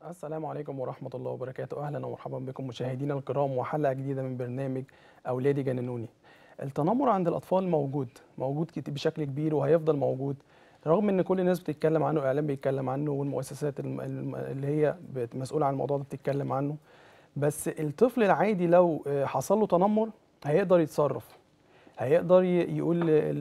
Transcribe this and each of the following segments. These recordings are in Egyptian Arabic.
السلام عليكم ورحمة الله وبركاته أهلا ومرحبا بكم مشاهدينا الكرام وحلقة جديدة من برنامج أولادي جننوني التنمر عند الأطفال موجود موجود كت- بشكل كبير وهيفضل موجود رغم ان كل الناس بتتكلم عنه الاعلام بيتكلم عنه والمؤسسات الم- الم- اللي هي بت- مسؤوله عن الموضوع ده بتتكلم عنه بس الطفل العادي لو آه، حصل له تنمر هيقدر يتصرف هيقدر ي- يقول ل-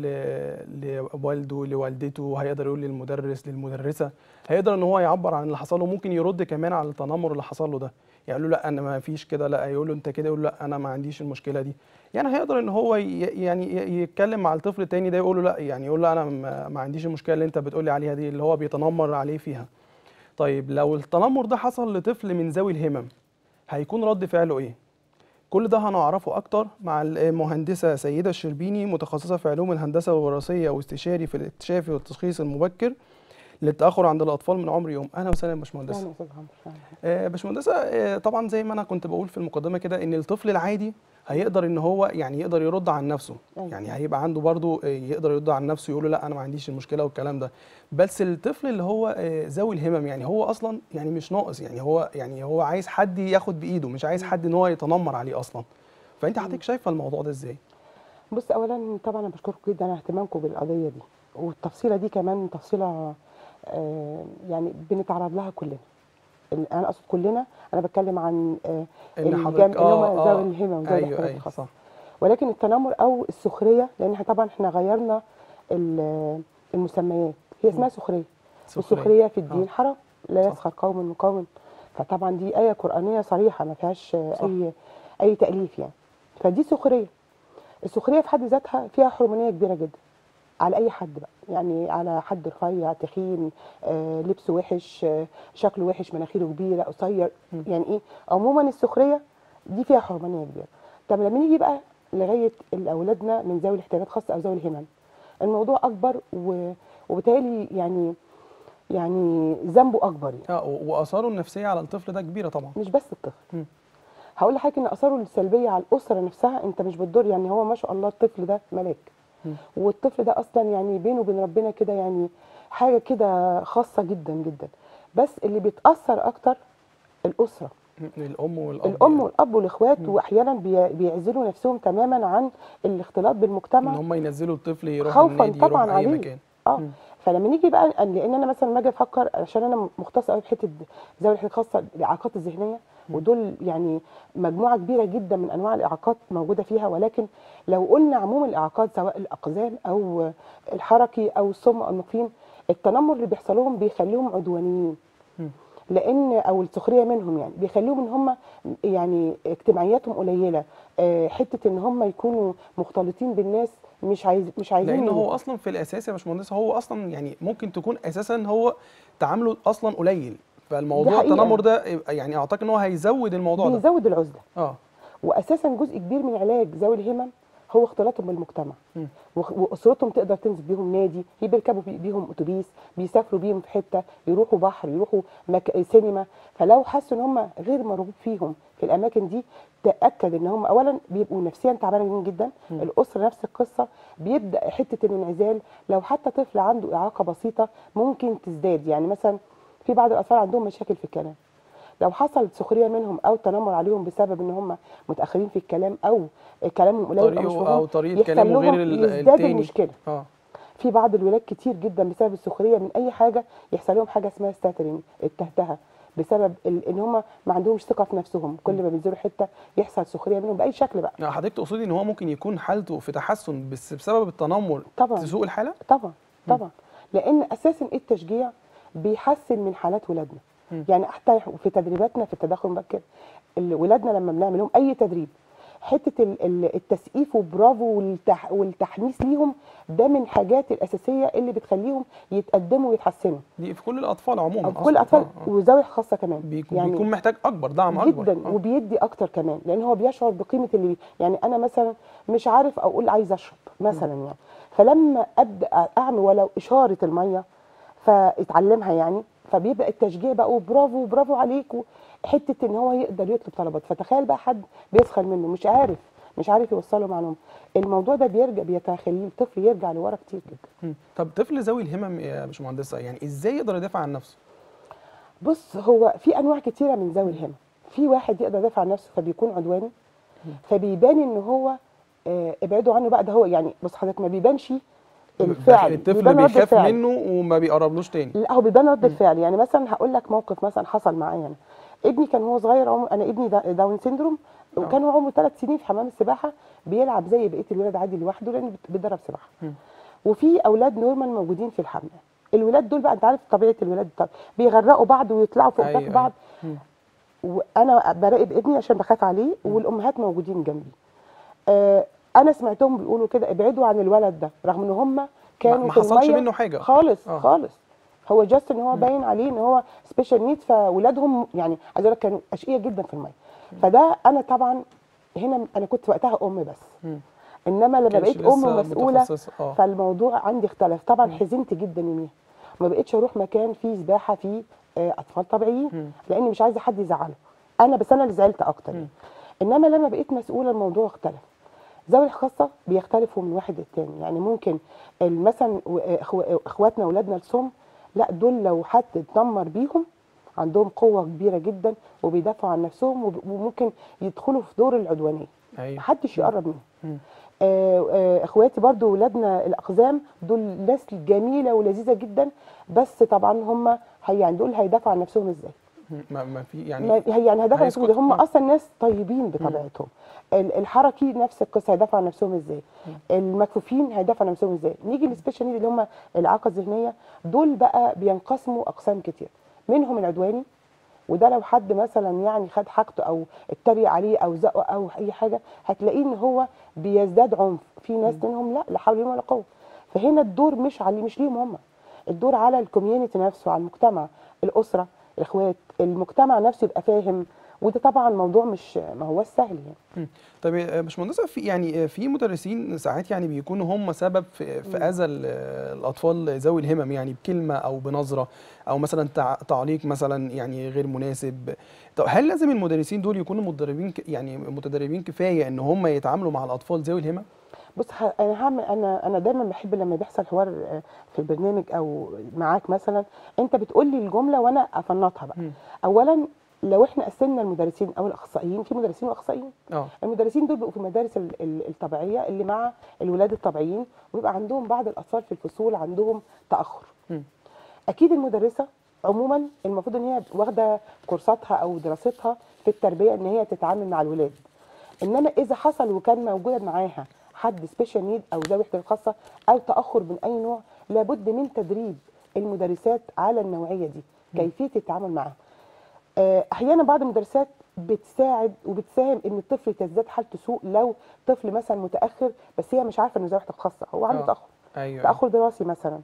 ل- لوالده لوالدته هيقدر يقول للمدرس للمدرسه هيقدر ان هو يعبر عن اللي حصل له ممكن يرد كمان على التنمر اللي حصل له ده يعني يقول له لا انا ما فيش كده لا يقول له انت كده يقول له لا انا ما عنديش المشكله دي يعني هيقدر ان هو ي- يعني ي- يتكلم مع الطفل التاني ده يقول له لا يعني يقول له انا ما ما عنديش المشكله اللي انت بتقول لي عليها دي اللي هو بيتنمر عليه فيها طيب لو التنمر ده حصل لطفل من ذوي الهمم هيكون رد فعله ايه كل ده هنعرفه اكتر مع المهندسه سيده الشربيني متخصصه في علوم الهندسه الوراثيه واستشاري في الاكتشاف والتشخيص المبكر للتاخر عند الاطفال من عمر يوم اهلا وسهلا يا باشمهندسه أهلا أستاذ عمرو أهلا. آه، باشمهندسه آه، طبعا زي ما انا كنت بقول في المقدمه كده ان الطفل العادي هيقدر ان هو يعني يقدر يرد عن نفسه أيوة. يعني هيبقى عنده برضو آه، يقدر يرد عن نفسه يقول له لا انا ما عنديش المشكله والكلام ده بس الطفل اللي هو آه، ذوي الهمم يعني هو اصلا يعني مش ناقص يعني هو يعني هو عايز حد ياخد بايده مش عايز حد ان هو يتنمر عليه اصلا فانت حضرتك شايفه الموضوع ده ازاي بص أولا طبعا أنا بشكركم جدا على اهتمامكم بالقضية دي والتفصيلة دي كمان تفصيلة آه، يعني بنتعرض لها كلنا ال- أنا أقصد كلنا أنا بتكلم عن آه، ان الجم- حضرتك اللي هم ذوي الهمم وذوي ايوه الاحتياجات ايوه الخاصة صح ولكن التنمر أو السخرية لأن احنا طبعا احنا غيرنا ال- المسميات هي اسمها سخرية والسخرية في الدين آه. حرام لا صح. يسخر قوم من قوم فطبعا دي آية قرآنية صريحة ما فيهاش آه، صح. أي أي تأليف يعني فدي سخرية السخرية في حد ذاتها فيها حرمانية كبيرة جدا على أي حد بقى يعني على حد رفيع تخين آه، لبسه وحش آه، شكله وحش مناخيره كبيرة قصير م. يعني إيه عموما السخرية دي فيها حرمانية كبيرة طب لما نيجي بقى لغاية أولادنا من ذوي الاحتياجات الخاصة أو ذوي الهمم الموضوع أكبر و... وبالتالي يعني يعني ذنبه أكبر يعني. اه و- واثاره النفسيه على الطفل ده كبيره طبعا مش بس الطفل مم. هقول لحضرتك ان اثاره السلبيه على الاسره نفسها انت مش بتضر يعني هو ما شاء الله الطفل ده ملاك مم. والطفل ده اصلا يعني بينه وبين ربنا كده يعني حاجه كده خاصه جدا جدا بس اللي بيتاثر اكتر الاسره الام والاب الام يعني. والاب والاخوات مم. واحيانا بي- بيعزلوا نفسهم تماما عن الاختلاط ان بالمجتمع هم ينزلوا الطفل يروح خوفاً النادي يروح طبعاً اي عليه. مكان اه مم. فلما نيجي بقى لان انا مثلا لما اجي افكر عشان انا مختصه قوي في حته ذوي الاحتياجات الخاصه الاعاقات الذهنيه ودول يعني مجموعه كبيره جدا من انواع الاعاقات موجوده فيها ولكن لو قلنا عموم الاعاقات سواء الاقزام او الحركي او الصم او المقيم التنمر اللي بيحصل لهم بيخليهم عدوانيين مم. لان او السخريه منهم يعني بيخليهم ان هم يعني اجتماعياتهم قليله آه، حته ان هم يكونوا مختلطين بالناس مش عايز مش عايزين لان هو اصلا في الاساس يا باشمهندس هو اصلا يعني ممكن تكون اساسا هو تعامله اصلا قليل فالموضوع حقيقة. التنمر ده يعني اعتقد ان هو هيزود الموضوع ده بيزود العزله اه واساسا جزء كبير من علاج ذوي الهمم هو اختلاطهم بالمجتمع مم. وخ- واسرتهم تقدر تنزل بيهم نادي بيركبوا بي- بيهم اتوبيس بيسافروا بيهم في حته يروحوا بحر يروحوا مك... سينما فلو حسوا ان هم غير مرغوب فيهم في الاماكن دي تاكد ان هم اولا بيبقوا نفسيا تعبانين جدا مم. الاسره نفس القصه بيبدا حته الانعزال لو حتى طفل عنده اعاقه بسيطه ممكن تزداد يعني مثلا في بعض الاطفال عندهم مشاكل في الكلام لو حصلت سخريه منهم او تنمر عليهم بسبب ان هم متاخرين في الكلام او كلامهم قليل او مش طريقه مفهوم او طريقه يحصل كلامه غير لهم ال- يزداد التاني المشكله اه في بعض الولاد كتير جدا بسبب السخريه من اي حاجه يحصل لهم حاجه اسمها ستاترين التهتهه بسبب ال- ان هم ما عندهمش ثقه في نفسهم كل ما بينزلوا حته يحصل سخريه منهم باي شكل بقى يعني حضرتك تقصدي ان هو ممكن يكون حالته في تحسن بس بسبب التنمر طبعا تسوء الحاله طبعا طبعا لان اساسا التشجيع بيحسن من حالات ولادنا مم. يعني حتى في تدريباتنا في التدخل المبكر ال- ولادنا لما بنعمل لهم اي تدريب حته ال- ال- التسقيف وبرافو والتح والتحميس ليهم ده من الحاجات الاساسيه اللي بتخليهم يتقدموا ويتحسنوا دي في كل الاطفال عموما أو في أصلاً. كل الاطفال آه، آه. وذوي خاصه كمان بيكون, يعني بيكون محتاج اكبر دعم اكبر جدا آه. وبيدي اكتر كمان لان هو بيشعر بقيمه اللي بي يعني انا مثلا مش عارف اقول عايز اشرب مثلا يعني فلما ابدا اعمل ولو اشاره الميه فاتعلمها يعني فبيبقى التشجيع بقى وبرافو برافو عليك حته ان هو يقدر يطلب طلبات فتخيل بقى حد بيسخر منه مش عارف مش عارف يوصله معلومه الموضوع ده بيرجع بيخلي الطفل يرجع لورا كتير جدا مم. طب طفل ذوي الهمم يا باشمهندسه يعني ازاي يقدر يدافع عن نفسه بص هو في انواع كتيره من ذوي الهمم في واحد يقدر يدافع عن نفسه فبيكون عدواني فبيبان ان هو آه، ابعدوا عنه بقى ده هو يعني بص حضرتك ما بيبانش الفعل الطفل بيبان رد بيخاف الفعل. منه وما بيقربلوش تاني لا هو بيبان رد الفعل يعني مثلا هقول لك موقف مثلا حصل معايا انا ابني كان وهو صغير عمر انا ابني دا- داون سيندروم وكان هو عمره ثلاث سنين في حمام السباحه بيلعب زي بقيه الولاد عادي لوحده لان بت- بيتدرب سباحه وفي اولاد نورمال موجودين في الحمام الولاد دول بقى انت عارف طبيعه الولاد طب بيغرقوا بعض ويطلعوا فوق أيوة، أيوة بعض أيوة. وانا براقب ابني عشان بخاف عليه والامهات موجودين جنبي آه انا سمعتهم بيقولوا كده ابعدوا عن الولد ده رغم ان هم كانوا ما في حصلش المية منه حاجة. خالص آه. آه. خالص هو جاست ان هو باين عليه ان هو سبيشال نيد فولادهم يعني عايز اقول لك كانوا اشقياء جدا في الميه فده انا طبعا هنا انا كنت وقتها ام بس مم. انما لما كانش بقيت لسه ام ومسؤوله متخصصة. آه. فالموضوع عندي اختلف طبعا حزنت جدا يوميها ما بقيتش اروح مكان فيه سباحه فيه آه، اطفال طبيعيين لاني مش عايزه حد يزعله انا بس انا اللي زعلت اكتر يعني. انما لما بقيت مسؤوله الموضوع اختلف ذوي الخاصه بيختلفوا من واحد للتاني يعني ممكن ال- مثلا و- إخو- اخواتنا واولادنا الصم لا دول لو حد اتنمر بيهم عندهم قوه كبيره جدا وبيدافعوا عن نفسهم وب- وممكن يدخلوا في دور العدوانيه أيوة. محدش يقرب منهم مم. آه، آه، اخواتي برضو ولادنا الاقزام دول ناس جميله ولذيذه جدا بس طبعا هم هي يعني دول هيدافعوا عن نفسهم ازاي ما, ما في يعني ما هي يعني هيدافعوا عن هيسكت. نفسهم ازاي هم آه. اصلا ناس طيبين بطبيعتهم ال- الحركي نفس القصه هيدافعوا عن نفسهم ازاي المكفوفين هيدافعوا عن نفسهم ازاي نيجي للسبيشال نيد اللي هم الاعاقه الذهنيه دول بقى بينقسموا اقسام كتير منهم العدواني وده لو حد مثلا يعني خد حاجته او اتريق عليه او زقه او اي حاجه هتلاقيه ان هو بيزداد عنف في ناس منهم لا لا حول ولا قوه فهنا الدور مش عليه مش ليهم هم الدور على الكوميونتي نفسه على المجتمع الاسره الاخوات المجتمع نفسه يبقى فاهم وده طبعا موضوع مش ما هو سهل يعني مم. طب يا باشمهندسه في يعني في مدرسين ساعات يعني بيكونوا هم سبب في في اذى ال- الاطفال ذوي الهمم يعني بكلمه او بنظره او مثلا تع- تعليق مثلا يعني غير مناسب طب هل لازم المدرسين دول يكونوا متدربين ك- يعني متدربين كفايه ان هم يتعاملوا مع الاطفال ذوي الهمم؟ بص ه- انا هعمل انا انا دايما بحب لما بيحصل حوار آه، في البرنامج او معاك مثلا انت بتقول لي الجمله وانا افنطها بقى مم. اولا لو احنا قسمنا المدرسين او الاخصائيين في مدرسين واخصائيين اه المدرسين دول بيبقوا في المدارس ال- ال- الطبيعيه اللي مع الولاد الطبيعيين ويبقى عندهم بعض الاطفال في الفصول عندهم تاخر مم. اكيد المدرسه عموما المفروض ان هي واخده كورساتها او دراستها في التربيه ان هي تتعامل مع الولاد انما اذا حصل وكان موجود معاها حد سبيشال نيد او ذوي احتياجات خاصه او تاخر من اي نوع لابد من تدريب المدرسات على النوعيه دي كيفيه التعامل معاها آه، احيانا بعض المدرسات بتساعد وبتساهم ان الطفل تزداد حالته سوء لو طفل مثلا متاخر بس هي مش عارفه انه ذوي احتياجات خاصه هو عنده آه. تاخر ايوه تاخر دراسي مثلا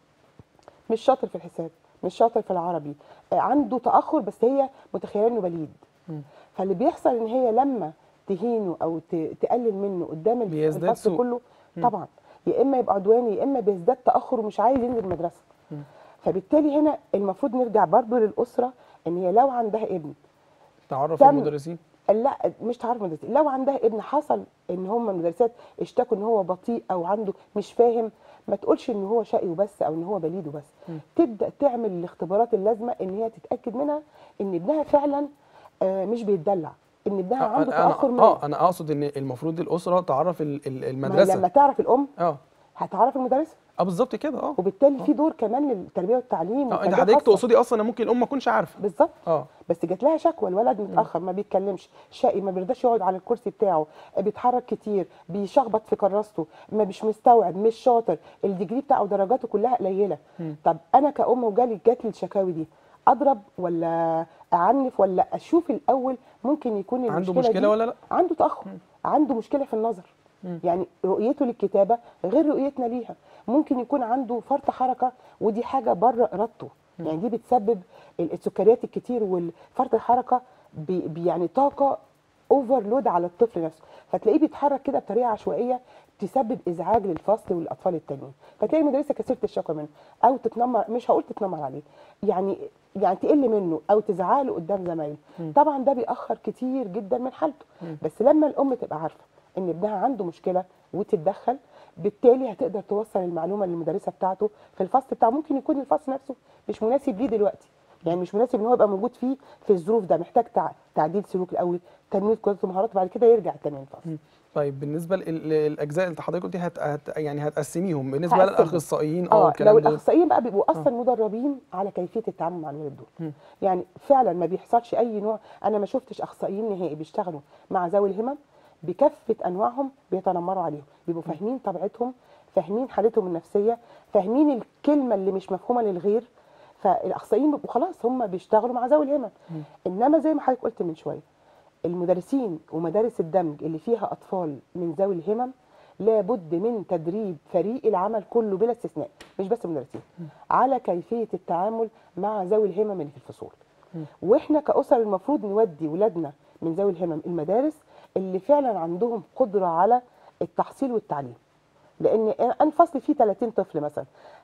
مش شاطر في الحساب مش شاطر في العربي آه، عنده تاخر بس هي متخيله انه بليد مم. فاللي بيحصل ان هي لما تهينه او ت- تقلل منه قدام الف- بيزداد الفصل سوء. كله طبعا يا اما يبقى عدواني يا اما بيزداد تاخر ومش عايز ينزل المدرسه مم. فبالتالي هنا المفروض نرجع برضو للاسره ان هي لو عندها ابن تعرف تم. المدرسين لا مش تعرف مدرسين لو عندها ابن حصل ان هم المدرسات اشتكوا ان هو بطيء او عنده مش فاهم ما تقولش ان هو شقي وبس او ان هو بليد وبس تبدا تعمل الاختبارات اللازمه ان هي تتاكد منها ان ابنها فعلا آه، مش بيتدلع ان ابنها آه، عنده أنا- تاخر أنا- من اه انا اقصد ان المفروض الاسره تعرف ال- ال- ما هي المدرسه لما تعرف الام اه هتعرف المدرسه اه بالظبط كده اه وبالتالي في دور كمان للتربيه والتعليم اه انت والتربية حضرتك الخاصة. تقصدي اصلا ممكن الام ما تكونش عارفه بالظبط اه بس جات لها شكوى الولد متاخر ما بيتكلمش شقي ما بيرضاش يقعد على الكرسي بتاعه بيتحرك كتير بيشخبط في كراسته ما مش مستوعب مش شاطر الديجري بتاعه درجاته كلها قليله طب انا كأم وجالي جات لي الشكاوي دي اضرب ولا اعنف ولا اشوف الاول ممكن يكون عنده المشكله مشكله دي ولا لا عنده تاخر عنده مشكله في النظر يعني رؤيته للكتابه غير رؤيتنا ليها ممكن يكون عنده فرط حركه ودي حاجه بره ارادته يعني دي بتسبب ال- السكريات الكتير والفرط الحركه بي بي- يعني طاقه اوفرلود على الطفل نفسه فتلاقيه بيتحرك كده بطريقه عشوائيه تسبب ازعاج للفصل والاطفال التانيين فتلاقي المدرسه كثيره الشكوى منه او تتنمر مش هقول تتنمر عليه يعني يعني تقل منه او تزعله قدام زمايله طبعا ده بيأخر كتير جدا من حالته بس لما الام تبقى عارفه ان ابنها عنده مشكله وتتدخل بالتالي هتقدر توصل المعلومه للمدرسه بتاعته في الفصل بتاعه ممكن يكون الفصل نفسه مش مناسب ليه دلوقتي يعني مش مناسب ان هو يبقى موجود فيه في الظروف ده محتاج تع- تعديل سلوك الاول تنميه قدرات ومهارات وبعد كده يرجع تاني الفصل طيب بالنسبه للاجزاء اللي حضرتك قلتي هت... هت... يعني هتقسميهم بالنسبه هقسمهم. للاخصائيين او اه لو الكلام ده الاخصائيين بقى بيبقوا اصلا مدربين على كيفيه التعامل مع الولاد دول مم. يعني فعلا ما بيحصلش اي نوع انا ما شفتش اخصائيين نهائي بيشتغلوا مع ذوي الهمم بكافه انواعهم بيتنمروا عليهم بيبقوا فاهمين طبيعتهم فاهمين حالتهم النفسيه فاهمين الكلمه اللي مش مفهومه للغير فالاخصائيين بيبقوا خلاص هم بيشتغلوا مع ذوي الهمم انما زي ما حضرتك قلت من شويه المدرسين ومدارس الدمج اللي فيها اطفال من ذوي الهمم لابد من تدريب فريق العمل كله بلا استثناء مش بس المدرسين على كيفيه التعامل مع ذوي الهمم اللي في الفصول واحنا كاسر المفروض نودي ولادنا من ذوي الهمم المدارس اللي فعلا عندهم قدره على التحصيل والتعليم لان انا فصل فيه 30 طفل مثلا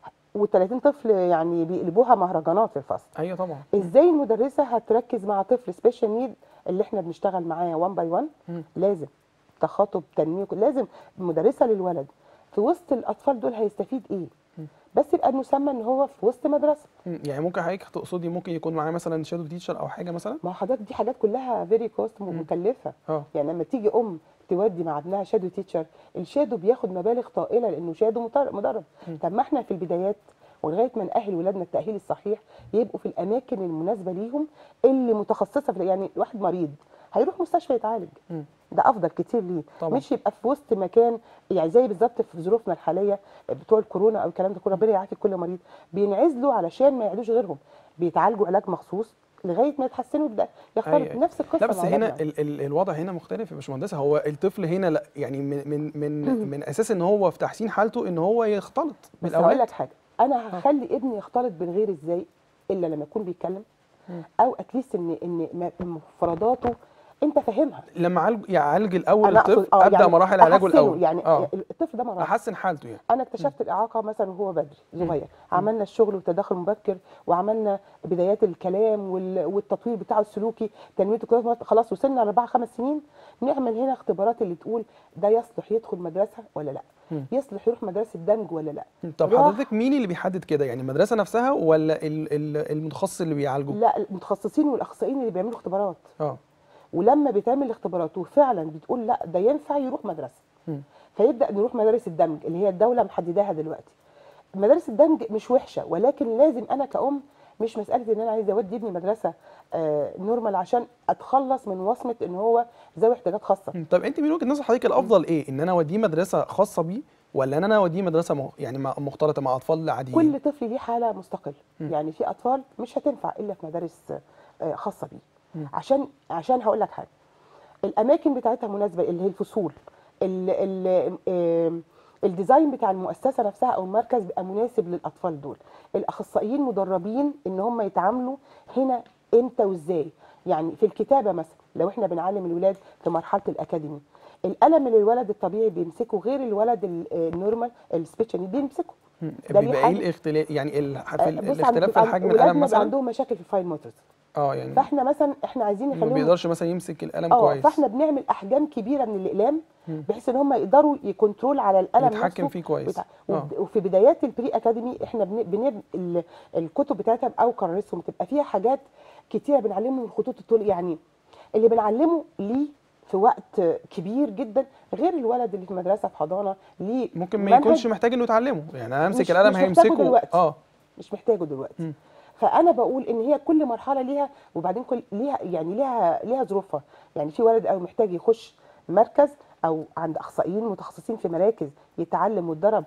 و30 طفل يعني بيقلبوها مهرجانات في الفصل ايوه طبعا ازاي المدرسه هتركز مع طفل سبيشال نيد اللي احنا بنشتغل معاه 1 باي 1 مم. لازم تخاطب تنميه لازم مدرسه للولد في وسط الاطفال دول هيستفيد ايه بس يبقى المسمى ان هو في وسط مدرسه مم. يعني ممكن حضرتك تقصدي ممكن يكون معاه مثلا شادو تيتشر او حاجه مثلا ما هو حضرتك دي حاجات كلها فيري كوست مكلفه اه يعني لما تيجي ام تودي مع ابنها شادو تيتشر الشادو بياخد مبالغ طائله لانه شادو مطر- مدرب طب ما احنا في البدايات ولغايه ما ناهل ولادنا التاهيل الصحيح يبقوا في الاماكن المناسبه ليهم اللي متخصصه في يعني واحد مريض هيروح مستشفى يتعالج مم. ده افضل كتير ليه طبعا. مش يبقى في وسط مكان يعني زي بالظبط في ظروفنا الحاليه بتوع الكورونا او الكلام ده كله ربنا يعافي كل مريض بينعزلوا علشان ما يعيدوش غيرهم بيتعالجوا علاج مخصوص لغايه ما يتحسنوا يبدا يختلط أي- نفس القصه لا بس مع هنا ولادنا. ال ال الوضع هنا مختلف يا باشمهندسه هو الطفل هنا لا يعني من من من, من اساس ان هو في تحسين حالته ان هو يختلط بس هقول لك حاجه انا هخلي ابني يختلط من غير ازاي الا لما يكون بيتكلم مم. او اتليست ان ان م- مفرداته انت فاهمها لما عالج يعالج الاول أنا أقصد- الطفل آه، ابدا يعني مراحل علاجه أحسنه، الاول يعني اه الطفل ده مراحل احسن حالته يعني انا اكتشفت الاعاقه مثلا وهو بدري صغير عملنا الشغل والتدخل المبكر وعملنا بدايات الكلام وال- والتطوير بتاعه السلوكي تنميه القدرات خلاص وصلنا لاربع خمس سنين نعمل هنا اختبارات اللي تقول ده يصلح يدخل مدرسه ولا لا مم. يصلح يروح مدرسه دمج ولا لا طب راح- حضرتك مين اللي بيحدد كده يعني المدرسه نفسها ولا ال ال المتخصص اللي بيعالجه لا المتخصصين والاخصائيين اللي بيعملوا اختبارات اه ولما بيتعمل الاختبارات وفعلا بتقول لا ده ينفع يروح مدرسه مم. فيبدا نروح مدارس الدمج اللي هي الدوله محدداها دلوقتي مدارس الدمج مش وحشه ولكن لازم انا كأم مش مساله ان انا عايزه اودي ابني مدرسه آه نورمال عشان اتخلص من وصمه ان هو ذوي احتياجات خاصه مم. طب انت من وجهه نظر حضرتك الافضل ايه ان انا اوديه مدرسه خاصه بيه ولا ان انا اوديه مدرسه مغ... يعني مع- مختلطه مع اطفال عاديين كل طفل ليه حاله مستقله مم. يعني في اطفال مش هتنفع الا في مدارس آه، خاصه بيه مم. عشان عشان هقول لك حاجه الاماكن بتاعتها مناسبه اللي هي الفصول ال ال آم، الديزاين بتاع المؤسسه نفسها او المركز بيبقى مناسب للاطفال دول الاخصائيين مدربين ان هم يتعاملوا هنا امتى وازاي يعني في الكتابه مثلا لو احنا بنعلم الولاد في مرحله الاكاديمي القلم اللي الولد الطبيعي بيمسكه غير الولد ال- النورمال السبيشال بيمسكه مم. ده ليه بيبقى ايه حاجة. الاختلاف يعني ال... في آه، ال- بص عند- الاختلاف في عند الحجم ولادنا القلم بيبقى مثلا عندهم مشاكل في الفاين موتورز اه يعني فاحنا مثلا احنا عايزين ما نخليهم بيقدرش مثلا يمسك القلم اه كويس فاحنا بنعمل احجام كبيره من الاقلام مم. بحيث ان هم يقدروا يكنترول على القلم يتحكم نفسه فيه كويس. بتاع- آه. وب- وفي بدايات البري اكاديمي احنا بن... بن... ال- الكتب بتاعتها او كراسهم بتبقى فيها حاجات كتيره بنعلمهم الخطوط الطول يعني اللي بنعلمه ليه في وقت كبير جدا غير الولد اللي في مدرسه في حضانه ليه ممكن ما منهج يكونش محتاج انه يتعلمه يعني انا امسك مش- القلم مش محتاجه هيمسكه دلوقتي. اه مش محتاجه دلوقتي مم. فانا بقول ان هي كل مرحله ليها وبعدين كل ليها يعني ليها ليها ظروفها يعني في ولد او محتاج يخش مركز او عند اخصائيين متخصصين في مراكز يتعلم ويتدرب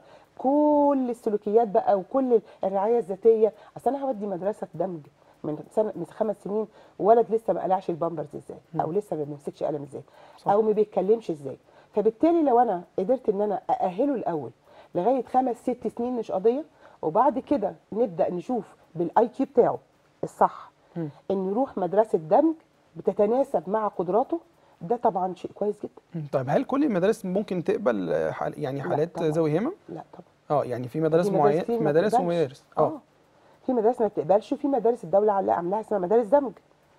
كل السلوكيات بقى وكل الرعايه الذاتيه اصل انا هودي مدرسه دمج من سنه من خمس سنين ولد لسه ما قلعش البامبرز ازاي او لسه ما بيمسكش قلم ازاي صح. او ما بيتكلمش ازاي فبالتالي لو انا قدرت ان انا ااهله الاول لغايه خمس ست سنين مش قضيه وبعد كده نبدا نشوف بالاي كيو بتاعه الصح مم. انه يروح مدرسه دمج بتتناسب مع قدراته ده طبعا شيء كويس جدا مم. طيب هل كل المدارس ممكن تقبل آه، حال يعني لا حالات طبعاً. ذوي همم لا طبعا اه يعني في مدارس في مدارس معينه فيه في ما مدارس بتقبلش. ومدارس اه في مدارس ما بتقبلش وفي مدارس الدوله عاملاها عاملاها اسمها مدارس دمج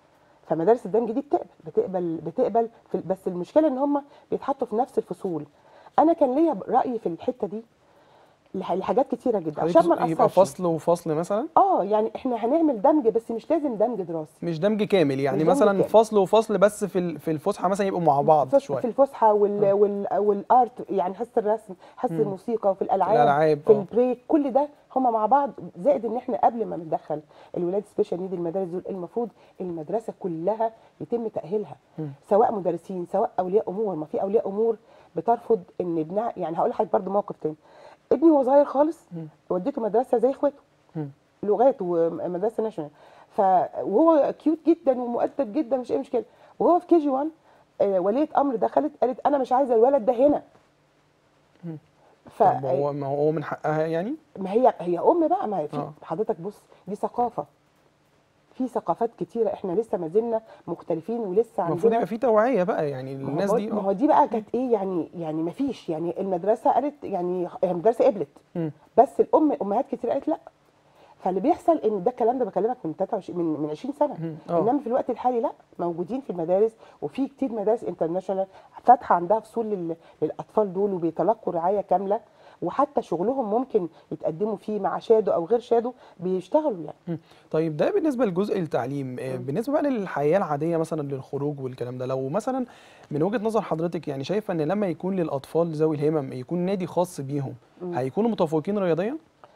فمدارس الدمج دي بتقبل بتقبل بتقبل في بس المشكله ان هم بيتحطوا في نفس الفصول انا كان ليا راي في الحته دي لح- لحاجات كتيره جدا حضرتك عشان ما يبقى نقصرش فصل وفصل مثلا اه يعني احنا هنعمل دمج بس مش لازم دمج دراسي مش دمج كامل يعني مش دمج مثلا كامل. فصل وفصل بس في ال- في الفسحه مثلا يبقوا مع بعض في شويه في الفسحه وال آه. وال والارت يعني حصه الرسم حصه مم. الموسيقى وفي الالعاب الالعاب في اه البريك كل ده هما مع بعض زائد ان احنا قبل ما ندخل الولاد سبيشال نيد المدارس دول المفروض المدرسه كلها يتم تاهيلها مم. سواء مدرسين سواء اولياء امور ما في اولياء امور بترفض ان ابنها يعني هقول لحضرتك برضه موقف تاني ابني وهو صغير خالص مم. وديته مدرسه زي اخواته مم. لغات ومدرسه ناشونال ف وهو كيوت جدا ومؤدب جدا مش اي مشكله وهو في كي جي 1 آه، وليه امر دخلت قالت انا مش عايزه الولد ده هنا مم. ف طب هو ما هو من حقها يعني ما هي هي ام بقى ما هي في آه. حضرتك بص دي ثقافه في ثقافات كتيره احنا لسه ما زلنا مختلفين ولسه المفروض عندنا يبقى في توعيه بقى يعني ما هو الناس بقول- دي ما اه هو دي بقى كانت ايه يعني يعني ما فيش يعني المدرسه قالت يعني المدرسه قبلت مم. بس الام امهات كتير قالت لا فاللي بيحصل ان ده الكلام ده بكلمك من 23 من من 20 سنه مم. اه انما في الوقت الحالي لا موجودين في المدارس وفي كتير مدارس انترناشونال فاتحه عندها فصول لل- للاطفال دول وبيتلقوا رعايه كامله وحتى شغلهم ممكن يتقدموا فيه مع شادو او غير شادو بيشتغلوا يعني مم. طيب ده بالنسبه لجزء التعليم آه، مم. بالنسبه بقى للحياه العاديه مثلا للخروج والكلام ده لو مثلا من وجهه نظر حضرتك يعني شايفه ان لما يكون للاطفال ذوي الهمم يكون نادي خاص بيهم مم. هيكونوا متفوقين رياضيا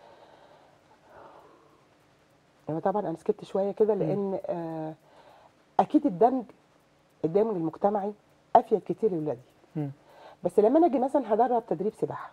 يعني طبعا انا سكت شويه كده لان آه اكيد الدمج الدمج المجتمعي افيد كتير لاولادي مم. بس لما انا اجي مثلا هدرب تدريب سباحه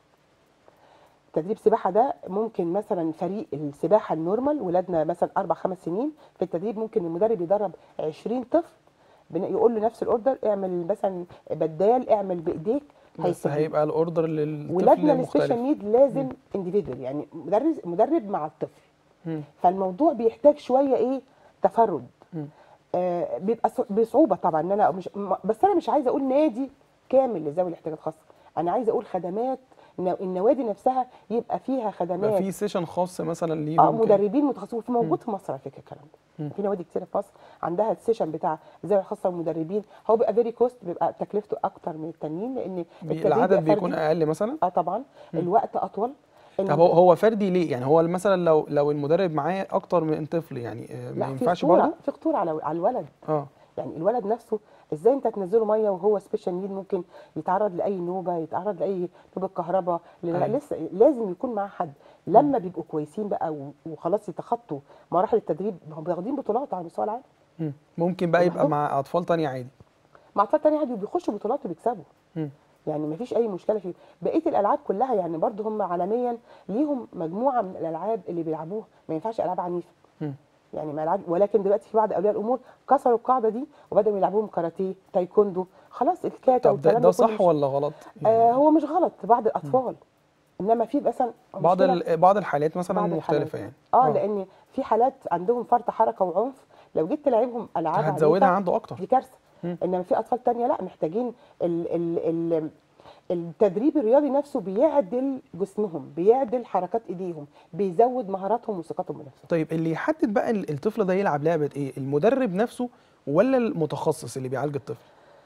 تدريب سباحه ده ممكن مثلا فريق السباحه النورمال ولادنا مثلا اربع خمس سنين في التدريب ممكن المدرب يدرب 20 طفل بن- يقول له نفس الاوردر اعمل مثلا بدال اعمل بايديك بس هيستجيب. هيبقى الاوردر للطفل ولادنا مختلف السبيشال نيد لازم انديفيدوال يعني مدرس مدرب مع الطفل مم. فالموضوع بيحتاج شويه ايه تفرد مم. آه بيبقى ص- بصعوبه طبعا ان انا مش م- بس انا مش عايزه اقول نادي كامل لذوي الاحتياجات الخاصه انا عايزه اقول خدمات إن النوادي نفسها يبقى فيها يبقى خدمات في سيشن خاص مثلا ليهم اه كده. مدربين متخصصين في موجود في مصر على فكره الكلام مم. ده في نوادي كتير في مصر عندها السيشن بتاع ذوي الخاصه والمدربين هو بيبقى فيري كوست بيبقى تكلفته اكتر من التانيين لان بي- التدريب العدد بيبقى بيكون فردي. اقل مثلا اه طبعا الوقت اطول طب هو هو فردي ليه يعني هو مثلا لو لو المدرب معاه اكتر من طفل يعني آه، ما لا في ينفعش خطوره برضه في خطوره على على الولد اه يعني الولد نفسه ازاي انت تنزله ميه وهو سبيشال نيد ممكن يتعرض لاي نوبه يتعرض لاي نوبه كهرباء أيوة. لسه لازم يكون معاه حد لما بيبقوا كويسين بقى و- وخلاص يتخطوا مراحل التدريب هم واخدين بطولات على مستوى العالم مم. ممكن بقى يبقى لوحده. مع اطفال تانية عادي مع اطفال تانية عادي وبيخشوا بطولات وبيكسبوا مم. يعني مفيش اي مشكله فيه بقيه الالعاب كلها يعني برضو هم عالميا ليهم مجموعه من الالعاب اللي بيلعبوها ما ينفعش العاب عنيفه مم. يعني ما العاب ولكن دلوقتي في بعض اولياء الامور كسروا القاعده دي وبداوا يلعبوهم كاراتيه تايكوندو خلاص الكاتا طب ده, والكلام ده كله صح مش- ولا غلط آه يعني هو مش غلط بعض الاطفال انما في مثلا بعض مشكلة- ال... بعض الحالات مثلا بعض الحالات. مختلفة يعني اه لان في حالات عندهم فرط حركه وعنف لو جيت تلعبهم العاب هتزودها عنيفة، عنده اكتر دي كارثه مم. انما في اطفال تانية لا محتاجين ال ال ال التدريب الرياضي نفسه بيعدل جسمهم بيعدل حركات ايديهم بيزود مهاراتهم وثقتهم بنفسهم طيب اللي يحدد بقى ال- الطفل ده يلعب لعبة ايه المدرب نفسه ولا المتخصص اللي بيعالج الطفل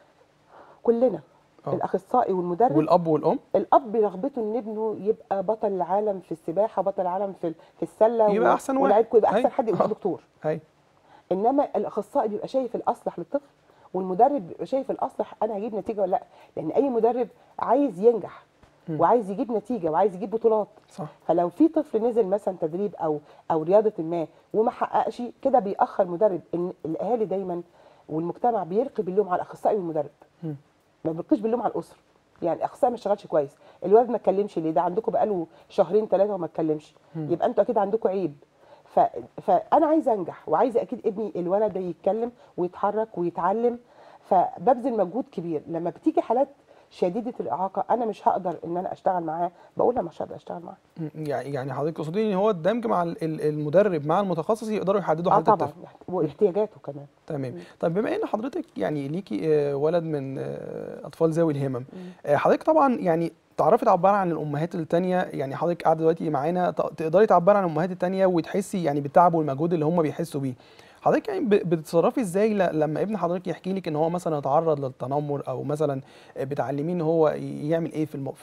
كلنا آه. الاخصائي والمدرب والاب والام الاب رغبته ان ابنه يبقى بطل العالم في السباحه بطل العالم في في السله يبقى و- أحسن واحد. ولاعيب كورة، يبقى احسن أيوة. حد يبقى آه. دكتور هاي انما الاخصائي بيبقى شايف الاصلح للطفل والمدرب بيبقى شايف الاصلح انا هجيب نتيجه ولا لا لان اي مدرب عايز ينجح مم. وعايز يجيب نتيجه وعايز يجيب بطولات صح فلو في طفل نزل مثلا تدريب او او رياضه ما وما حققش كده بيأخر مدرب ان الاهالي دايما والمجتمع بيلقي باللوم على الاخصائي والمدرب مم. ما بيلقيش باللوم على الاسره يعني الاخصائي ما اشتغلش كويس الولد ما اتكلمش ليه ده عندكم بقاله شهرين ثلاثه وما اتكلمش مم. يبقى انتوا اكيد عندكم عيب ف... فانا عايزه انجح وعايزه اكيد ابني الولد ده يتكلم ويتحرك ويتعلم فببذل مجهود كبير لما بتيجي حالات شديده الاعاقه انا مش هقدر ان انا اشتغل معاه بقول لا مش هقدر اشتغل معاه مم. يعني يعني حضرتك تقصدي ان هو الدمج مع ال- ال- المدرب مع المتخصص يقدروا يحددوا اه حالة طبعا الطفل واحتياجاته كمان تمام طب بما ان حضرتك يعني ليكي آه، ولد من آه، اطفال ذوي الهمم آه، حضرتك طبعا يعني تعرفي تعبري عن الامهات التانية يعني حضرتك قاعده دلوقتي معانا ت- تقدري تعبري عن الامهات التانية وتحسي يعني بالتعب والمجهود اللي هم بيحسوا بيه حضرتك يعني ب- بتتصرفي ازاي ل- لما ابن حضرتك يحكي لك ان هو مثلا اتعرض للتنمر او مثلا بتعلميه ان هو ي- يعمل ايه في المو... في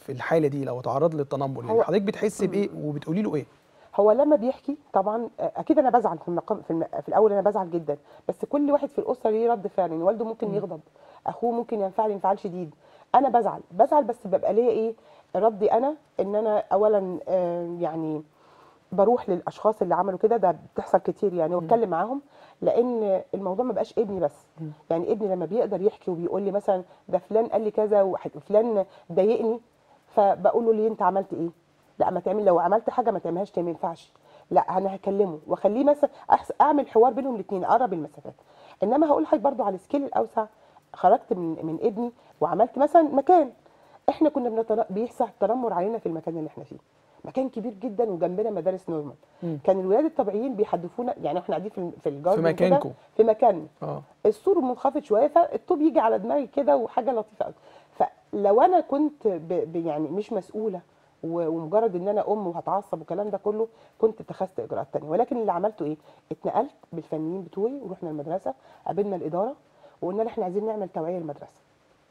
في الحاله دي لو اتعرض للتنمر يعني هو- حضرتك بتحسي بايه وبتقولي له ايه هو لما بيحكي طبعا آه، اكيد انا بزعل في المقام في, الم... في الاول انا بزعل جدا بس كل واحد في الاسره ليه رد فعل يعني والده ممكن يغضب اخوه ممكن ينفعل انفعال شديد انا بزعل بزعل بس ببقى ليا ايه ردي انا ان انا اولا آه، يعني بروح للاشخاص اللي عملوا كده ده بتحصل كتير يعني واتكلم معاهم لان الموضوع ما بقاش ابني بس يعني ابني لما بيقدر يحكي وبيقول لي مثلا ده فلان قال لي كذا وح- وفلان ضايقني فبقول له ليه انت عملت ايه لا ما تعمل لو عملت حاجه ما تعملهاش تاني ما ينفعش لا انا هكلمه واخليه مثلا أحس- اعمل حوار بينهم الاثنين اقرب المسافات انما هقول لحضرتك برضو على السكيل الاوسع خرجت من من ابني وعملت مثلا مكان احنا كنا بنتن... بيحصل تنمر علينا في المكان اللي احنا فيه مكان كبير جدا وجنبنا مدارس نورمال مم. كان الولاد الطبيعيين بيحدفونا يعني احنا قاعدين في في الجاردن في كده، مكانكم. في مكاننا اه السور منخفض شويه فالطوب يجي على دماغي كده وحاجه لطيفه قوي فلو انا كنت ب ب يعني مش مسؤوله و- ومجرد ان انا ام وهتعصب والكلام ده كله كنت اتخذت اجراءات تانية ولكن اللي عملته ايه اتنقلت بالفنيين بتوعي ورحنا المدرسه قابلنا الاداره وقلنا لها احنا عايزين نعمل توعيه المدرسه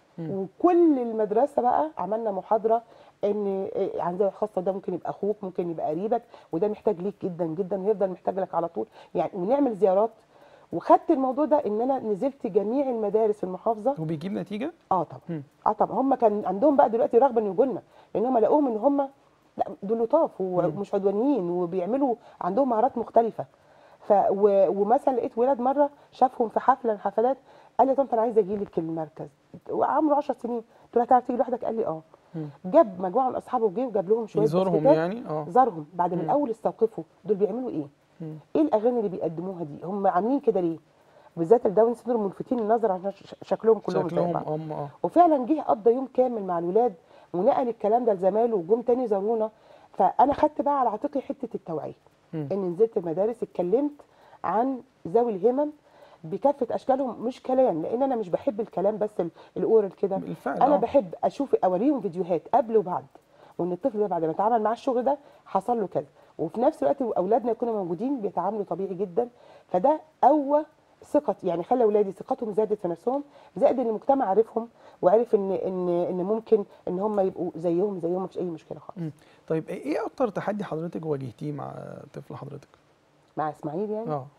وكل المدرسه بقى عملنا محاضره ان إيه عن ذوي الخاصه ده ممكن يبقى اخوك ممكن يبقى قريبك وده محتاج ليك جدا جدا ويفضل محتاج لك على طول يعني ونعمل زيارات وخدت الموضوع ده ان انا نزلت جميع المدارس في المحافظه وبيجيب نتيجه اه طبعا مم. اه طبعا هم كان عندهم بقى دلوقتي رغبه ان يجوا لنا لان هم لقوهم ان هم لا دول لطاف ومش عدوانيين وبيعملوا عندهم مهارات مختلفه ف و... ومثلا لقيت ولاد مره شافهم في حفله من الحفلات قال لي يا طنط انا عايز اجي لك المركز وعمره 10 سنين قلت له هتعرف تيجي لوحدك قال لي اه مم. جاب مجموعه من اصحابه وجه وجاب لهم شويه يزورهم بسكوتات. يعني اه زارهم بعد من مم. الاول استوقفوا دول بيعملوا ايه مم. ايه الاغاني اللي بيقدموها دي هم عاملين كده ليه بالذات الداون سيندروم ملفتين النظر عشان ش- شكلهم كلهم زي شكلهم بعض ام اه وفعلا جه قضى يوم كامل مع الولاد ونقل الكلام ده لزمايله وجم تاني زارونا فانا خدت بقى على عاتقي حته التوعيه مم. ان نزلت المدارس اتكلمت عن ذوي الهمم بكافه اشكالهم مش كلام لان انا مش بحب الكلام بس ال- الاورال كده بالفعل انا آه. بحب اشوف اوريهم فيديوهات قبل وبعد وان الطفل ده بعد ما اتعامل مع الشغل ده حصل له كذا وفي نفس الوقت اولادنا يكونوا موجودين بيتعاملوا طبيعي جدا فده قوى ثقتي يعني خلى اولادي ثقتهم زادت في نفسهم زائد ان المجتمع عرفهم وعرف ان ان ان ممكن ان هم يبقوا زيهم زيهم مفيش اي مشكله خالص مم. طيب ايه إيه اكتر تحدي حضرتك واجهتيه مع طفل حضرتك مع اسماعيل يعني اه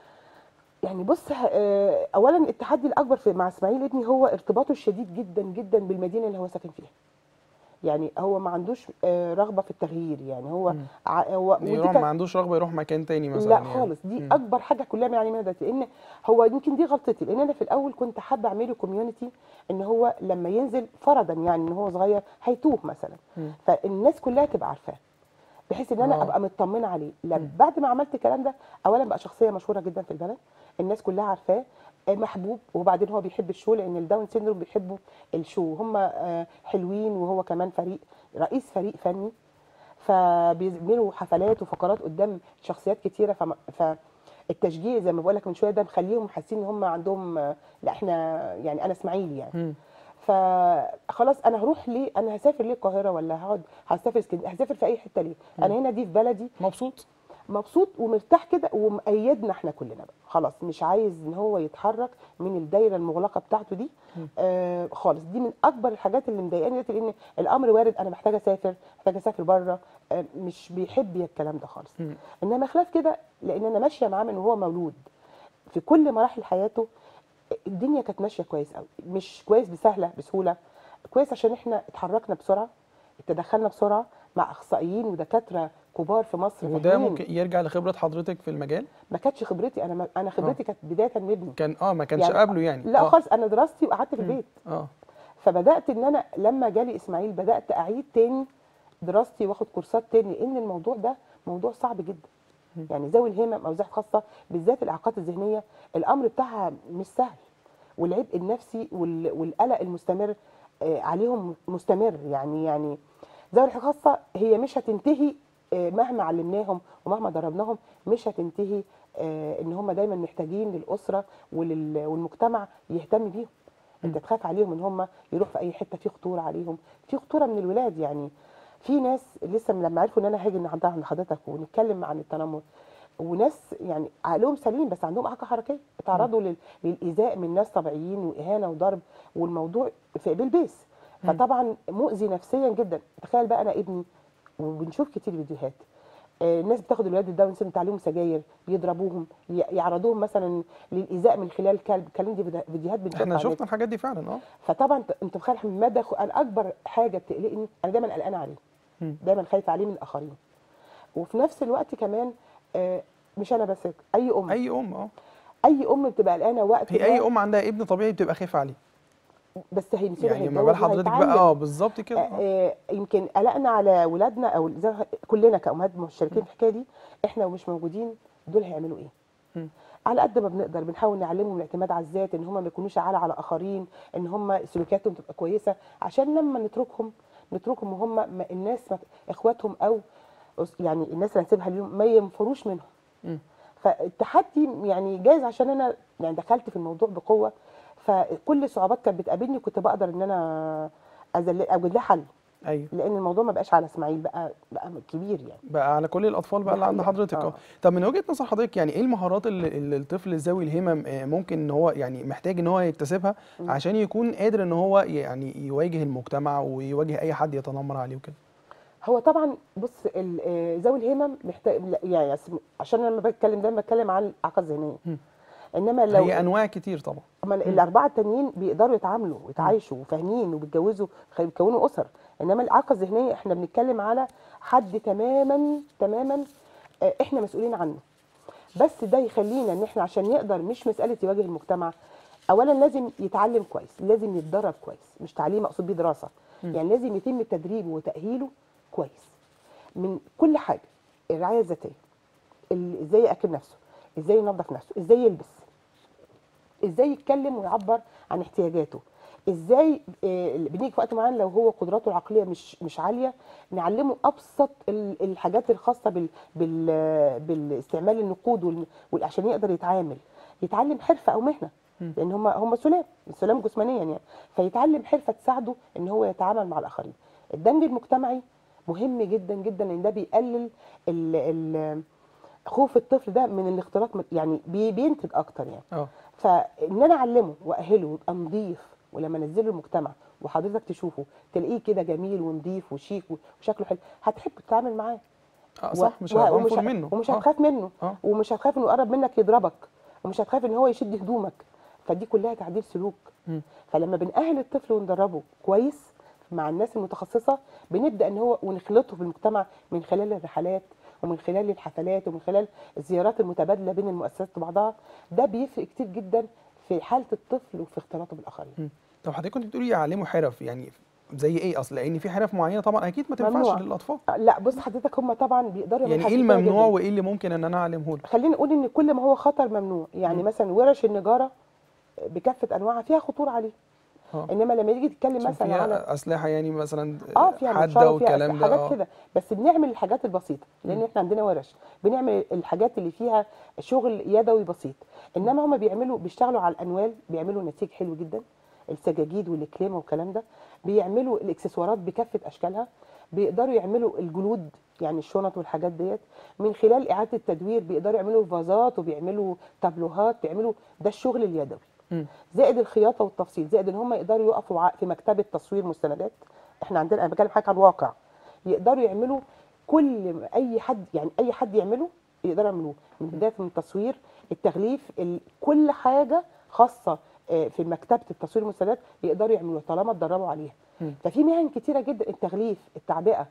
يعني بص آه، اولا التحدي الاكبر في مع اسماعيل ابني هو ارتباطه الشديد جدا جدا بالمدينه اللي هو ساكن فيها يعني هو ما عندوش آه، رغبه في التغيير يعني هو مم. ع- هو ودي يروح كانت- ما عندوش رغبه يروح مكان تاني مثلا لا يعني. خالص دي مم. اكبر حاجه كلها بنعاني منها دلوقتي لان هو يمكن دي غلطتي لان انا في الاول كنت حابه اعمله كوميونتي ان هو لما ينزل فرضا يعني ان هو صغير هيتوه مثلا مم. فالناس كلها تبقى عارفاه بحيث ان انا آه. ابقى مطمنه عليه مم. لما بعد ما عملت الكلام ده اولا بقى شخصيه مشهوره جدا في البلد الناس كلها عارفاه آه، محبوب وبعدين هو بيحب الشو لان الداون سيندروم بيحبوا الشو هم آه، حلوين وهو كمان فريق رئيس فريق فني فبيعملوا حفلات وفقرات قدام شخصيات كتيره فم... فالتشجيع زي ما بقول لك من شويه ده مخليهم حاسين ان هم عندهم آه، لا احنا يعني انا اسماعيلي يعني مم. فخلاص انا هروح ليه انا هسافر ليه القاهره ولا هقعد هسافر اسكندريه هسافر في اي حته ليه انا هنا دي في بلدي مبسوط مبسوط ومرتاح كده ومأيدنا احنا كلنا بقى خلاص مش عايز ان هو يتحرك من الدايره المغلقه بتاعته دي آه خالص دي من اكبر الحاجات اللي مضايقاني دلوقتي لان الامر وارد انا محتاجه اسافر محتاجه اسافر بره آه مش بيحب الكلام ده خالص مم. انما خلاف كده لان انا ماشيه معاه من وهو مولود في كل مراحل حياته الدنيا كانت ماشيه كويس قوي مش كويس بسهله بسهوله كويس عشان احنا اتحركنا بسرعه تدخلنا بسرعه مع اخصائيين ودكاتره كبار في مصر وده فاهمين. ممكن يرجع لخبره حضرتك في المجال ما كانتش خبرتي انا ما انا خبرتي كانت بدايه من ابني كان اه ما كانش يعني- قبله يعني لا آه. خالص انا دراستي وقعدت في البيت اه فبدات ان انا لما جالي اسماعيل بدات اعيد تاني دراستي واخد كورسات تاني لان الموضوع ده موضوع صعب جدا يعني ذوي الهمم او ذوي خاصه بالذات الاعاقات الذهنيه الامر بتاعها مش سهل والعبء النفسي وال- والقلق المستمر آه، عليهم مستمر يعني يعني ذوي الخاصه هي مش هتنتهي آه، مهما علمناهم ومهما دربناهم مش هتنتهي آه، ان هم دايما محتاجين للاسره ولل- والمجتمع يهتم بيهم انت تخاف عليهم ان هم يروح في اي حته في خطوره عليهم في خطوره من الولاد يعني في ناس لسه لما عرفوا ان انا هاجي عند عند حضرتك ونتكلم عن التنمر وناس يعني عقلهم سليم بس عندهم اعاقه حركيه اتعرضوا لل- للايذاء من ناس طبيعيين واهانه وضرب والموضوع في بالبيس فطبعا مؤذي نفسيا جدا تخيل بقى انا ابني وبنشوف كتير فيديوهات آه، الناس بتاخد الولاد الداون سيندروم تعليمهم سجاير بيضربوهم ي- يعرضوهم مثلا للايذاء من خلال كلب الكلام دي فيديو- فيديوهات بنشوفها احنا على شفنا النت. الحاجات دي فعلا اه فطبعا انت- انت متخيل مدى خ- انا اكبر حاجه بتقلقني انا دايما قلقانه عليه مم. دايما خايفه عليه من الاخرين وفي نفس الوقت كمان آه، مش انا بس اي ام اي ام اه اي ام بتبقى قلقانه وقت هي ما- اي ام عندها ابن طبيعي بتبقى خايفه عليه بس هيمسكه يعني ما بال حضرتك بقى اه بالظبط كده آه. آه، يمكن قلقنا على ولادنا او زي ما- كلنا كامهات مشتركين في الحكايه دي احنا ومش موجودين دول هيعملوا ايه؟ مم. على قد ما بنقدر بنحاول نعلمهم الاعتماد على الذات ان هم ما يكونوش عالة على اخرين ان هم سلوكياتهم تبقى كويسه عشان لما نتركهم نتركهم وهم ما الناس ما اخواتهم او أس- يعني الناس اللي هنسيبها اليوم ما ينفروش منهم مم. فالتحدي يعني جايز عشان انا يعني دخلت في الموضوع بقوه فكل الصعوبات كانت بتقابلني كنت بقدر ان انا أزل اوجد لها حل ايوه لان الموضوع ما بقاش على اسماعيل بقى بقى كبير يعني بقى على كل الاطفال بقى ده اللي عند حقيقة. حضرتك اه آه. طب من وجهه نظر حضرتك يعني ايه المهارات اللي, اللي الطفل ذوي الهمم آه، ممكن ان هو يعني محتاج ان هو يكتسبها مم. عشان يكون قادر ان هو يعني يواجه المجتمع ويواجه اي حد يتنمر عليه وكده هو طبعا بص ال- آه، ذوي الهمم محتاج لا، يعني أس- عشان انا لما بتكلم دايما بتكلم عن الاعاقه الذهنيه مم. انما لو هي انواع كتير طبعا أما الاربعه التانيين بيقدروا يتعاملوا ويتعايشوا وفاهمين وبيتجوزوا خ- بيكونوا اسر انما الاعاقه الذهنيه احنا بنتكلم على حد تماما تماما آه، احنا مسؤولين عنه بس ده يخلينا ان احنا عشان نقدر مش مساله يواجه المجتمع اولا لازم يتعلم كويس لازم يتدرب كويس مش تعليم اقصد بيه دراسه مم. يعني لازم يتم تدريبه وتاهيله كويس من كل حاجه الرعايه الذاتيه ال- ازاي ياكل نفسه ازاي ينظف نفسه ازاي يلبس ازاي يتكلم ويعبر عن احتياجاته ازاي آه، بنيجي في وقت معين لو هو قدراته العقليه مش مش عاليه نعلمه ابسط ال- الحاجات الخاصه بال بال بالاستعمال النقود وال- وال- عشان يقدر يتعامل يتعلم حرفه او مهنه مم. لان هم هم سلام سلام جسمانيا يعني فيتعلم حرفه تساعده ان هو يتعامل مع الاخرين الدمج المجتمعي مهم جدا جدا لان ده بيقلل ال ال خوف الطفل ده من الاختلاط يعني بي- بينتج اكتر يعني اه فان انا اعلمه واهله ويبقى نظيف ولما انزله المجتمع وحضرتك تشوفه تلاقيه كده جميل ونظيف وشيك وشكله حلو هتحب تتعامل معاه آه، و- صح مش و- هتنفر ومش ه- منه ومش آه. هتخاف منه اه ومش هتخاف انه يقرب منك يضربك ومش هتخاف ان هو يشد هدومك فدي كلها تعديل سلوك مم. فلما بنأهل الطفل وندربه كويس مع الناس المتخصصه بنبدا ان هو ونخلطه في المجتمع من خلال الرحلات ومن خلال الحفلات ومن خلال الزيارات المتبادله بين المؤسسات وبعضها ده بيفرق كتير جدا في حاله الطفل وفي اختلاطه بالاخرين طب حضرتك كنت بتقولي يعلموا حرف يعني زي ايه اصل لان في حرف معينه طبعا اكيد ما تنفعش ممنوع. للاطفال آه، لا بص حضرتك هم طبعا بيقدروا يعني يعملوا ايه حاجات كتيرة الممنوع جداً. وايه اللي ممكن ان انا اعلمه له خلينا نقول ان كل ما هو خطر ممنوع يعني مم. مثلا ورش النجاره بكافه انواعها فيها خطوره عليه اه انما لما يجي تتكلم عشان مثلا على فيها اسلحه يعني مثلا اه فيها حاده منشار وفيها والكلام ده حاجات اه كده بس بنعمل الحاجات البسيطه لان مم. احنا عندنا ورش بنعمل الحاجات اللي فيها شغل يدوي بسيط انما هم بيعملوا بيشتغلوا على الانوال بيعملوا نسيج حلو جدا السجاجيد والكليمه والكلام ده بيعملوا الاكسسوارات بكافه اشكالها بيقدروا يعملوا الجلود يعني الشنط والحاجات ديت من خلال اعاده التدوير بيقدروا يعملوا فازات وبيعملوا تابلوهات بيعملوا ده الشغل اليدوي مم. زائد الخياطه والتفصيل زائد ان هم يقدروا يقفوا ع- في مكتبه تصوير مستندات احنا عندنا انا بتكلم حضرتك عن واقع يقدروا يعملوا كل ما اي حد يعني اي حد يعمله يقدروا يعملوه من بدايه من التصوير التغليف ال- كل حاجه خاصه آه، في مكتبه التصوير المستندات يقدروا يعملوها طالما اتدربوا عليها مم. ففي مهن كتيره جدا التغليف التعبئه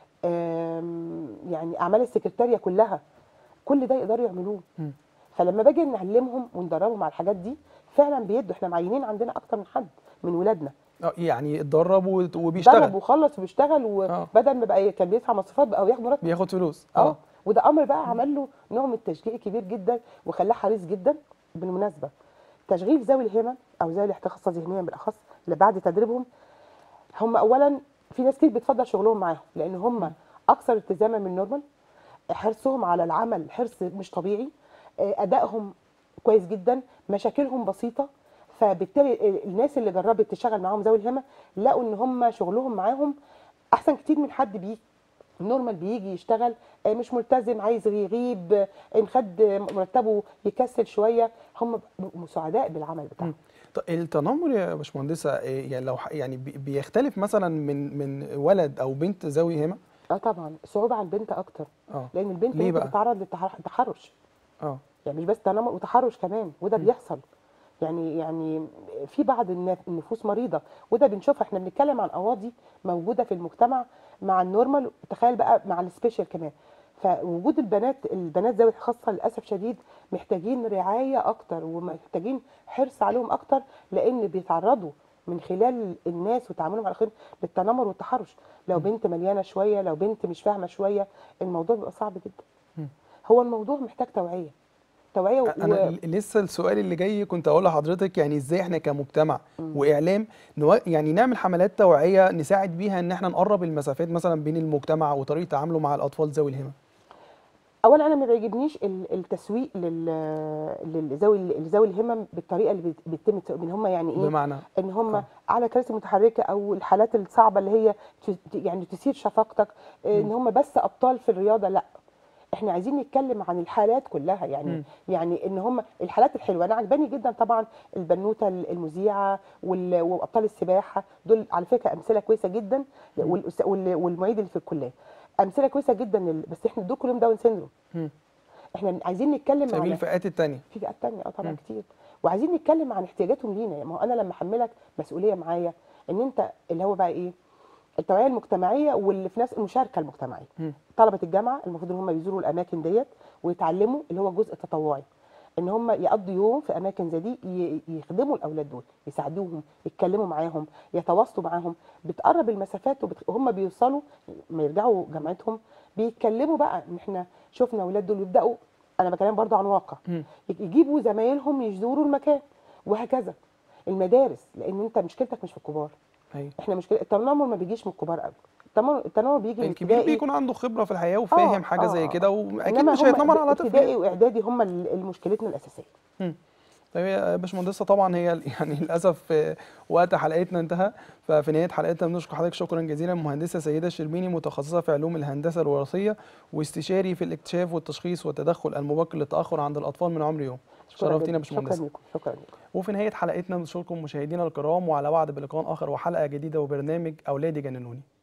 آم، يعني اعمال السكرتاريه كلها كل ده يقدروا يعملوه مم. فلما باجي نعلمهم وندربهم على الحاجات دي فعلا بيدوا احنا معينين عندنا اكتر من حد من ولادنا اه يعني اتدرب وت- درب وبيشتغل وخلص وبيشتغل آه. وبدل ما بقى كان بيدفع مصروفات بقى وياخد مرتب بياخد فلوس اه وده امر بقى عمل له نوع من التشجيع كبير جدا وخلاه حريص جدا بالمناسبه تشغيل ذوي الهمم او ذوي الاحتياجات الخاصه ذهنيا بالاخص اللي بعد تدريبهم هم اولا في ناس كتير بتفضل شغلهم معاهم لان هم اكثر التزاما من النورمال حرصهم على العمل حرص مش طبيعي آه، ادائهم كويس جدا مشاكلهم بسيطه فبالتالي ال- الناس اللي جربت تشتغل معاهم ذوي الهمه لقوا ان هم شغلهم معاهم احسن كتير من حد بيجي النورمال بيجي يشتغل آه، مش ملتزم عايز يغيب آه، ان خد مرتبه يكسل شويه هم بيبقوا سعداء بالعمل بتاعهم طب التنمر يا باشمهندسه إيه يعني لو ح- يعني بي- بيختلف مثلا من من ولد او بنت ذوي همه اه طبعا الصعوبه على البنت اكتر اه لان البنت ليه ممكن بقى؟ تتعرض للتحرش اه يعني مش بس تنمر وتحرش كمان وده م. بيحصل يعني يعني في بعض النا- النفوس مريضه وده بنشوفها احنا بنتكلم عن قواضي موجوده في المجتمع مع النورمال تخيل بقى مع السبيشال كمان فوجود البنات البنات ذوي الخاصه للاسف شديد محتاجين رعايه اكتر ومحتاجين حرص عليهم اكتر لان بيتعرضوا من خلال الناس وتعاملهم مع الاخرين للتنمر والتحرش لو م. بنت مليانه شويه لو بنت مش فاهمه شويه الموضوع بيبقى صعب جدا م. هو الموضوع محتاج توعيه توعيه و... انا ل- لسه السؤال اللي جاي كنت اقول لحضرتك يعني ازاي احنا كمجتمع مم. واعلام نوا... يعني نعمل حملات توعيه نساعد بيها ان احنا نقرب المسافات مثلا بين المجتمع وطريقه تعامله مع الاطفال ذوي الهمم اولا انا ما بيعجبنيش ال- التسويق لل للذوي لذوي الهمم بالطريقه اللي بت- بيتم التسويق ان هم يعني ايه بمعنى ان هم آه. على كراسي متحركه او الحالات الصعبه اللي هي ت- يعني تثير شفقتك ان مم. هم بس ابطال في الرياضه لا احنا عايزين نتكلم عن الحالات كلها يعني مم. يعني ان هم الحالات الحلوه انا عجباني جدا طبعا البنوته المذيعه وال- وابطال السباحه دول على فكره امثله كويسه جدا مم. والأس- وال- والمعيد اللي في الكليه امثله كويسه جدا لل- بس احنا دول كلهم داون سيندروم مم. احنا عايزين نتكلم سبيل على الفئات التانية في فئات تانية اه طبعا مم. كتير وعايزين نتكلم عن احتياجاتهم لينا يعني ما هو انا لما احملك مسؤوليه معايا ان انت اللي هو بقى ايه التوعيه المجتمعيه واللي في نفس المشاركه المجتمعيه مم. طلبه الجامعه المفروض ان هم بيزوروا الاماكن ديت ويتعلموا اللي هو الجزء التطوعي ان هم يقضوا يوم في اماكن زي دي ي- يخدموا الاولاد دول يساعدوهم يتكلموا معاهم يتواصلوا معاهم بتقرب المسافات وبت... وهم بيوصلوا ما يرجعوا جامعتهم بيتكلموا بقى ان احنا شفنا الاولاد دول يبداوا انا بكلم برضو عن واقع مم. يجيبوا زمايلهم يزوروا المكان وهكذا المدارس لان انت مشكلتك مش في الكبار ايوه احنا مشكله التنمر ما بيجيش من الكبار قوي التنمر التنمر بيجي من الكبير ابتدائي بيكون عنده خبره في الحياه وفاهم حاجه زي آه. كده واكيد إنما مش هم هيتنمر على ابتدائي طفل واعدادي هم ال- مشكلتنا الاساسيه طيب يا باشمهندسه طبعا هي يعني للاسف آه، وقت حلقتنا انتهى ففي نهايه حلقتنا بنشكر حضرتك شكرا جزيلا مهندسه سيده شربيني متخصصه في علوم الهندسه الوراثيه واستشاري في الاكتشاف والتشخيص والتدخل المبكر للتاخر عند الاطفال من عمر يوم شكرا شرفتينا جداً. يا باشمهندسه شكرا لكم شكرا لكم وفي نهايه حلقتنا بنشكركم مشاهدينا الكرام وعلى وعد بلقاء اخر وحلقه جديده وبرنامج اولادي جننوني